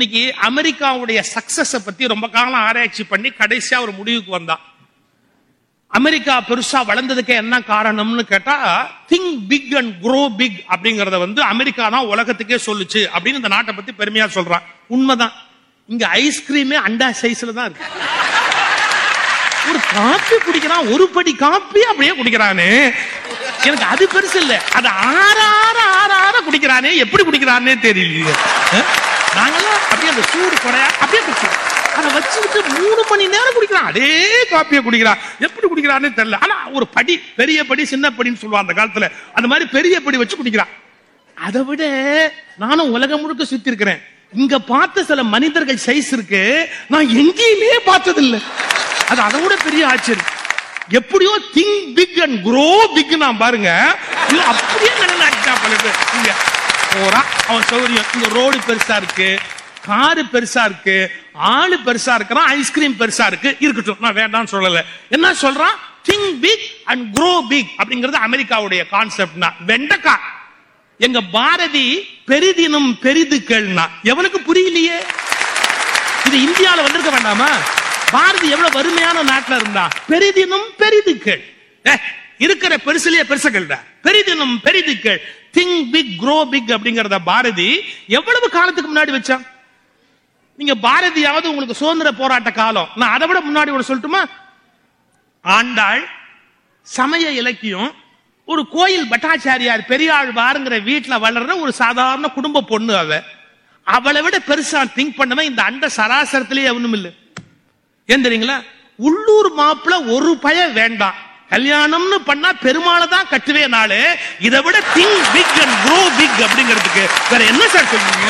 இன்னைக்கு அமெரிக்காவுடைய சக்சஸ பத்தி ரொம்ப காலம் ஆராய்ச்சி பண்ணி கடைசியா ஒரு முடிவுக்கு வந்தான் அமெரிக்கா பெருசா வளர்ந்ததுக்கு என்ன காரணம்னு கேட்டா think big and grow big அப்படிங்கறத வந்து அமெரிக்கா தான் உலகத்துக்கே சொல்லுச்சு அப்படின்னு இந்த நாட்டை பத்தி பெருமையா சொல்றான் உண்மைதான் இங்க ஐஸ்கிரீமே அண்டா சைஸ்ல தான் இருக்கு ஒரு காப்பி குடிக்கிறான் ஒரு படி காப்பி அப்படியே குடிக்கிறானே எனக்கு அது பெருசு இல்ல அது ஆற ஆற ஆற ஆற குடிக்கிறானே எப்படி குடிக்கிறானே தெரியல நாங்கெல்லாம் அப்படியே அந்த சூடு குறையா அப்படியே குடிக்கிறோம் அதை வச்சுக்கிட்டு மூணு மணி நேரம் குடிக்கிறான் அதே காப்பியை குடிக்கிறான் எப்படி குடிக்கிறானே தெரியல ஆனா ஒரு படி பெரிய படி சின்ன படின்னு சொல்லுவான் அந்த காலத்துல அந்த மாதிரி பெரிய படி வச்சு குடிக்கிறான் அதை விட நானும் உலகம் முழுக்க சுத்தி இருக்கிறேன் இங்க பார்த்த சில மனிதர்கள் சைஸ் இருக்கு நான் எங்கேயுமே பார்த்ததில்லை அது அதை விட பெரிய ஆச்சரியம் எப்படியோ think big and grow big நான் பாருங்க இது அப்படியே நிலைநாட்டிட்டா பல பேர் இங்க போறான் அவன் சௌரியம் இங்க ரோடு பெருசா இருக்கு காரு பெருசா இருக்கு ஆளு பெருசா இருக்கிறான் ஐஸ்கிரீம் பெருசா இருக்கு இருக்கட்டும் நான் வேண்டாம்னு சொல்லல என்ன சொல்றான் think big and grow big அப்படிங்கிறது அமெரிக்காவுடைய கான்செப்ட்னா வெண்டைக்காய் எங்க பாரதி பெரிதினும் பெரிது கேள்னா எவனுக்கு புரியலையே இது இந்தியால வந்திருக்க வேண்டாமா பாரதி எவ்வளவு வறுமையான நாட்டுல இருந்தா பெரிதினும் பெரிது கேள் ஏ, இருக்கிற பெருசுலயே பெருச கேள்டா பெரிதினும் பெரிது கேள் திங்க் பிக் grow பிக் அப்படிங்கறத பாரதி எவ்வளவு காலத்துக்கு முன்னாடி வச்சான் நீங்க பாரதியாவது உங்களுக்கு சுதந்திர போராட்ட காலம் நான் அதை விட முன்னாடி ஒரு சொல்லட்டுமா ஆண்டாள் சமய இலக்கியம் ஒரு கோயில் பட்டாச்சாரியார் பெரியாழ்வாருங்கிற வீட்டுல வளர்ற ஒரு சாதாரண குடும்ப பொண்ணு அவ அவளை விட பெருசா திங்க் பண்ணவன் இந்த அண்ட சராசரத்திலேயே அவனும் இல்லை ஏன் தெரியுங்களா உள்ளூர் மாப்பிள ஒரு பய வேண்டாம் கல்யாணம்னு பண்ணா பெருமாளை தான் கட்டுவே நாளு இதை விட think big and grow big அப்படிங்கிறதுக்கு வேற என்ன சார் சொல்றீங்க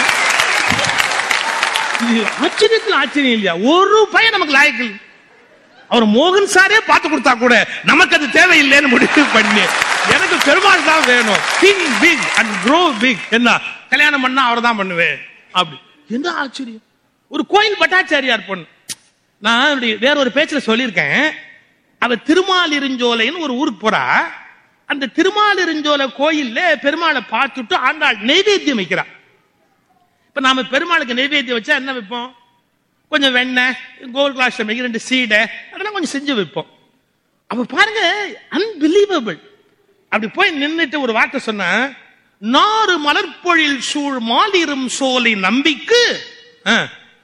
இது ஆச்சரியத்தில் ஆச்சரியம் இல்லையா ஒரு பையன் நமக்கு லாயக்கு இல்லை. அவர் மோகன் சாரே பார்த்து கொடுத்தா கூட நமக்கு அது தேவையில்லைன்னு முடிவு பண்ணி எனக்கு பெருமாள் தான் வேணும் think big and grow big என்ன கல்யாணம் பண்ணா அவர் தான் பண்ணுவேன் அப்படி என்ன ஆச்சரியம் ஒரு கோயில் பட்டாச்சாரியார் பொண்ணு நான் அப்படி வேற ஒரு பேச்சுல சொல்லியிருக்கேன் அவ திருமாலிருஞ்சோலைன்னு ஒரு ஊருக்கு போறா அந்த திருமாலிருஞ்சோலை கோயில்ல பெருமாளை பார்த்துட்டு ஆண்டாள் நெய்வேத்தியம் வைக்கிறா இப்ப நாம பெருமாளுக்கு நெய்வேத்தியம் வச்சா என்ன வைப்போம் கொஞ்சம் வெண்ணெய் கோல் கிளாஸ் ரெண்டு சீடை அதெல்லாம் கொஞ்சம் செஞ்சு வைப்போம் அப்ப பாருங்க அன்பிலீவபிள் அப்படி போய் நின்னுட்டு ஒரு வார்த்தை சொன்ன நாறு மலர்பொழில் சூழ் மாலிரும் சோலை நம்பிக்கு ஆ,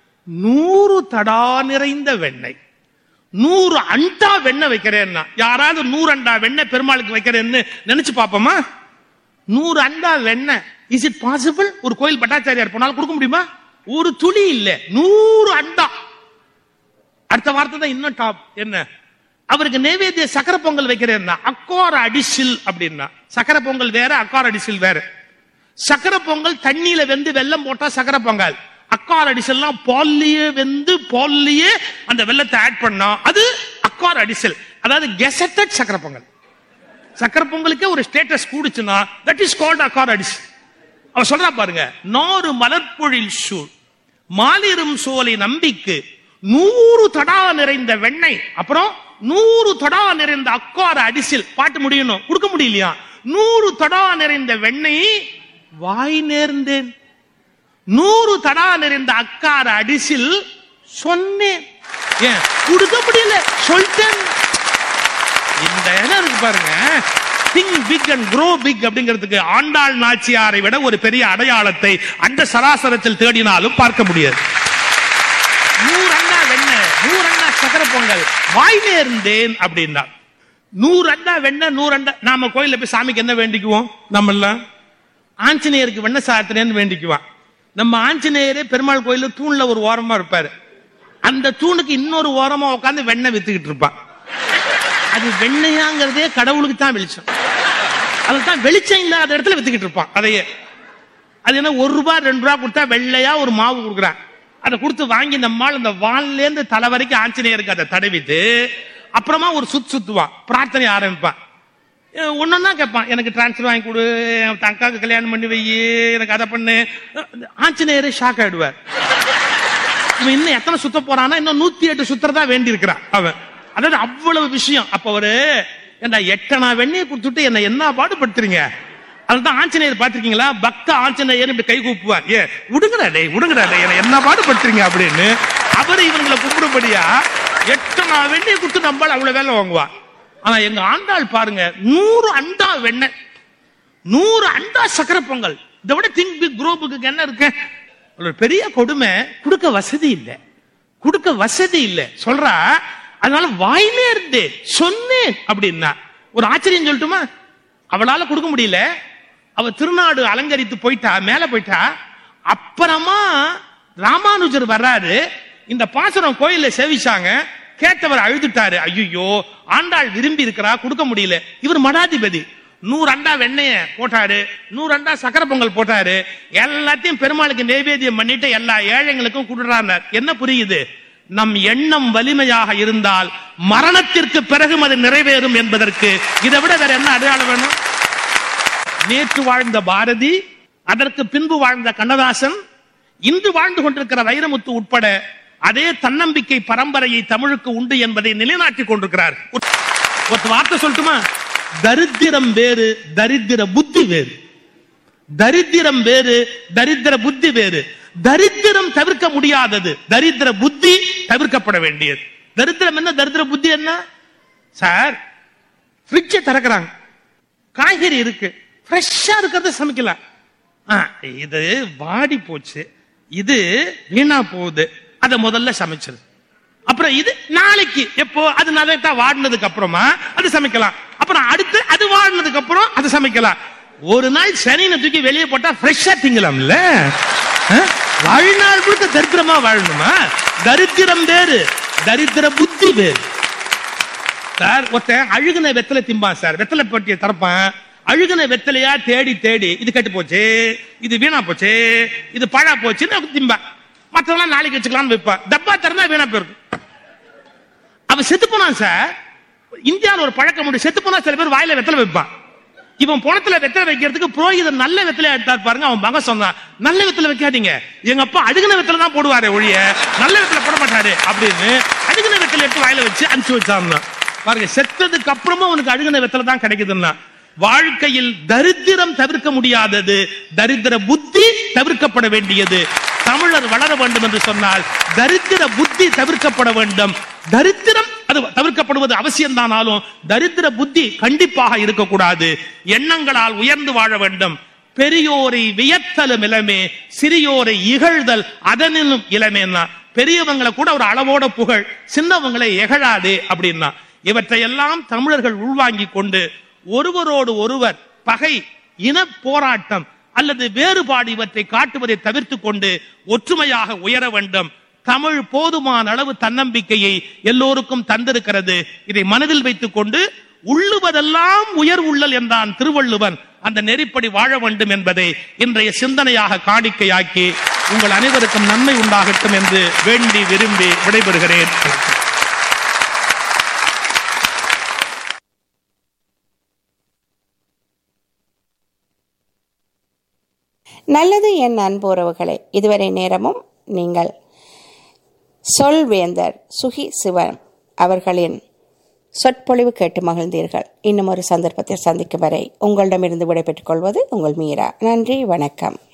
நூறு தடா நிறைந்த வெண்ணெய் நூறு அண்டா வெண்ணெய் வைக்கிறேன்னா யாராவது நூறு அண்டா வெண்ணெய் பெருமாளுக்கு வைக்கிறேன்னு நினைச்சு பாப்போமா நூறு அண்டா வெண்ணெய் இஸ் இட் பாசிபிள் ஒரு கோயில் பட்டாச்சாரியார் போனாலும் கொடுக்க முடியுமா ஒரு துளி இல்ல நூறு அண்டா அடுத்த வார்த்தை தான் இன்னும் டாப் என்ன அவருக்கு நைவேத்திய சக்கரை பொங்கல் வைக்கிறேன்னா அக்கார அடிசில் அப்படின்னா சக்கரை பொங்கல் வேற அக்கார அடிசில் வேற சக்கரை பொங்கல் தண்ணியில வெந்து வெல்லம் போட்டா சக்கரை பொங்கல் அக்கார் அடிசல்லாம் பால்லயே வெந்து பால்லயே அந்த வெள்ளத்தை ஆட் பண்ணா அது அக்கார் அடிசல் அதாவது கெசட்டட் சக்கரை பொங்கல் சக்கரை பொங்கலுக்கே ஒரு ஸ்டேட்டஸ் கூடுச்சுன்னா that is called akkar adisal அவ சொல்றா பாருங்க நாறு மலர்பொழில் சூழ் மாலிரும் சோலை நம்பிக்கு நூறு தடா நிறைந்த வெண்ணெய் அப்புறம் நூறு தடா நிறைந்த அக்கார அடிசில் பாட்டு முடியணும் கொடுக்க முடியலையா நூறு தடா நிறைந்த வெண்ணெய் வாய் நேர்ந்தேன் நூறு தடா நிறைந்த அக்கார அடிசில் சொன்னேன் ஏன் கொடுக்க முடியல சொல்லிட்டேன் இந்த இடம் இருக்கு பாருங்க think big and grow big அப்படிங்கிறதுக்கு ஆண்டாள் நாச்சியாரை விட ஒரு பெரிய அடையாளத்தை அந்த சராசரத்தில் தேடினாலும் பார்க்க முடியாது நூறு அண்ணா வெண்ணெய் நூறு அண்ணா சக்கரை பொங்கல் வாய் நேர்ந்தேன் அப்படின்னா நூறு அண்ணா வெண்ணெய் நூறு அண்ணா நாம கோயில்ல போய் சாமிக்கு என்ன வேண்டிக்குவோம் நம்ம எல்லாம் ஆஞ்சநேயருக்கு வெண்ணெய் சாத்தினேன்னு வேண்டிக்குவான் நம்ம ஆஞ்சநேயரே பெருமாள் கோயில்ல தூண்ல ஒரு ஓரமா இருப்பாரு அந்த தூணுக்கு இன்னொரு ஓரமா உட்கார்ந்து வெண்ணெய் வித்துக்கிட்டு இருப்பான் அது வெண்ணையாங்கிறதே கடவுளுக்கு தான் வெளிச்சம் அதுதான் வெளிச்சம் இல்லாத இடத்துல வித்துக்கிட்டு இருப்பான் அதையே அது என்ன ஒரு ரூபாய் ரெண்டு ரூபாய் கொடுத்தா வெள்ளையா ஒரு மாவு கொடுக்குறான் அதை கொடுத்து வாங்கி நம்மால் அந்த வால்ல இருந்து தலை வரைக்கும் ஆஞ்சநேயருக்கு அதை தடவிட்டு அப்புறமா ஒரு சுத்து சுத்துவான் பிரார்த்தனை ஆரம்பிப்பான் ஒன்னொன்னா கேட்பான் எனக்கு டிரான்ஸ்ஃபர் வாங்கி கொடு என் அக்காவுக்கு கல்யாணம் பண்ணி வை எனக்கு அதை பண்ணு ஆஞ்சநேயரே ஷாக் ஆயிடுவார் இவன் இன்னும் எத்தனை சுத்த போறான்னா இன்னும் நூத்தி எட்டு சுத்துறதா வேண்டி இருக்கிறான் அவன் அதாவது அவ்வளவு விஷயம் அப்ப அவரு என்ன எட்டனா வெண்ணையை கொடுத்துட்டு என்ன என்ன பாடுபடுத்துறீங்க அதுதான் ஆஞ்சநேயர் பாத்திருக்கீங்களா பக்த ஆஞ்சநேயர் இப்படி கை கூப்புவார் ஏ விடுங்கடா டேய் விடுங்கடா டேய் என்னை என்ன பாடுபடுத்துறீங்க அப்படின்னு அவர் இவங்களை கும்பிடும்படியா எட்டனா வெண்ணெய் கொடுத்து நம்மளால அவ்வளவு வேலை வாங்குவா ஆனா எங்க ஆண்டாள் பாருங்க நூறு அண்டா வெண்ணெய் நூறு அண்டா சக்கரை பொங்கல் இதை விட திங்க் பிக் குரூப்புக்கு என்ன இருக்கு ஒரு பெரிய கொடுமை கொடுக்க வசதி இல்லை கொடுக்க வசதி இல்லை சொல்றா அதனால வாயிலே இருந்து சொன்னேன் அப்படின்னா ஒரு ஆச்சரியம் சொல்லட்டுமா அவளால கொடுக்க முடியல அவ திருநாடு அலங்கரித்து போயிட்டா மேல போயிட்டா அப்புறமா ராமானுஜர் வர்றாரு இந்த பாசுரம் கோயில்ல சேவிச்சாங்க கேட்டவர் அழுதுட்டாரு ஐயோ ஆண்டாள் விரும்பி இருக்கிறா கொடுக்க முடியல இவர் மடாதிபதி நூறு அண்டா வெண்ணெய போட்டாரு நூறு அண்டா சக்கரை பொங்கல் போட்டாரு எல்லாத்தையும் பெருமாளுக்கு நைவேத்தியம் பண்ணிட்டு எல்லா ஏழைங்களுக்கும் கொடுறாரு என்ன புரியுது நம் எண்ணம் வலிமையாக இருந்தால் மரணத்திற்கு பிறகும் அது நிறைவேறும் என்பதற்கு இதை விட வேற என்ன அடையாளம் வேணும் நேற்று வாழ்ந்த பாரதி அதற்கு பின்பு வாழ்ந்த கண்ணதாசன் இன்று வாழ்ந்து கொண்டிருக்கிற வைரமுத்து உட்பட அதே தன்னம்பிக்கை பரம்பரையை தமிழுக்கு உண்டு என்பதை நிலைநாட்டிக் கொண்டிருக்கிறார் ஒரு வார்த்தை சொல்லட்டுமா தரித்திரம் வேறு தரித்திர புத்தி வேறு தரித்திரம் வேறு தரித்திர புத்தி வேறு தரித்திரம் தவிர்க்க முடியாதது தரித்திர புத்தி தவிர்க்கப்பட வேண்டியது தரித்திரம் என்ன தரித்திர புத்தி என்ன சார் ஃப்ரிட்ஜை திறக்கிறாங்க காய்கறி இருக்கு ஃப்ரெஷ்ஷா இருக்கிறத சமைக்கலாம் ஆ, இது வாடி போச்சு இது வீணா போகுது அதை முதல்ல சமைச்சிரு அப்புறம் இது நாளைக்கு எப்போ அது நல்லா வாடினதுக்கு அப்புறமா அது சமைக்கலாம் அப்புறம் அடுத்து அது வாடினதுக்கு அப்புறம் அது சமைக்கலாம் ஒரு நாள் சனினை தூக்கி வெளியே போட்டா ஃப்ரெஷ்ஷா திங்கலாம்ல ஆ? வாழ்நாள் முழுக்க தரித்திரமா வாழணுமா தரித்திரம் வேறு தரித்திர புத்தி வேறு சார் ஒருத்தன் அழுகுன வெத்தலை திம்பான் சார் வெத்தலை பட்டியை திறப்பான் அழுகுன வெத்தலையா தேடி தேடி இது கெட்டு போச்சு இது வீணா போச்சு இது பழா போச்சுன்னு திம்பான் மற்றவெல்லாம் நாளைக்கு வச்சுக்கலாம்னு வைப்பான் டப்பா திறந்தா வீணா போயிருக்கு அவன் செத்து போனான் சார் இந்தியாவில் ஒரு பழக்கம் உண்டு செத்து போனா சில பேர் வாயில வெத்தலை வைப்பான் இவன் பணத்துல வெத்தலை வைக்கிறதுக்கு புரோகிதர் நல்ல வெத்தலை எடுத்தார் பாருங்க அவன் மகன் சொன்னான் நல்ல வெத்தலை வைக்காதீங்க எங்க அப்பா அழுகுன வெத்தலை தான் போடுவாரு ஒழிய நல்ல வெத்தலை போட மாட்டாரு அப்படின்னு அழுகுன வெத்தலை எடுத்து வாயில வச்சு அனுப்பிச்சு வச்சான் பாருங்க செத்ததுக்கு அப்புறமும் அவனுக்கு அழுகுன வெத்தலை தான் கிடைக்குதுன்னா வாழ்க்கையில் தரித்திரம் தவிர்க்க முடியாதது தரித்திர புத்தி தவிர்க்கப்பட வேண்டியது தமிழர் வளர வேண்டும் என்று சொன்னால் தரித்திர புத்தி தவிர்க்கப்பட வேண்டும் தரித்திரம் அது தவிர்க்கப்படுவது அவசியம்தானாலும் தரித்திர புத்தி கண்டிப்பாக இருக்கக்கூடாது எண்ணங்களால் உயர்ந்து வாழ வேண்டும் பெரியோரை வியத்தலும் இளமே சிறியோரை இகழ்தல் அதனிலும் இளமேன்னா பெரியவங்களை கூட ஒரு அளவோட புகழ் சின்னவங்களை எகழாதே அப்படின்னா இவற்றையெல்லாம் தமிழர்கள் உள்வாங்கிக் கொண்டு ஒருவரோடு ஒருவர் பகை இன போராட்டம் அல்லது வேறுபாடு இவற்றை காட்டுவதை தவிர்த்து கொண்டு ஒற்றுமையாக உயர வேண்டும் தமிழ் போதுமான அளவு தன்னம்பிக்கையை எல்லோருக்கும் தந்திருக்கிறது இதை மனதில் வைத்துக் கொண்டு உள்ளுவதெல்லாம் உயர் உள்ளல் என்றான் திருவள்ளுவன் அந்த நெறிப்படி வாழ வேண்டும் என்பதை இன்றைய சிந்தனையாக காணிக்கையாக்கி உங்கள் அனைவருக்கும் நன்மை உண்டாகட்டும் என்று வேண்டி விரும்பி விடைபெறுகிறேன் நல்லது என் அன்பு உறவுகளே இதுவரை நேரமும் நீங்கள் சொல்வேந்தர் சுகி சிவன் அவர்களின் சொற்பொழிவு கேட்டு மகிழ்ந்தீர்கள் இன்னும் ஒரு சந்தர்ப்பத்தில் சந்திக்கும் வரை உங்களிடமிருந்து விடைபெற்றுக் கொள்வது உங்கள் மீரா நன்றி வணக்கம்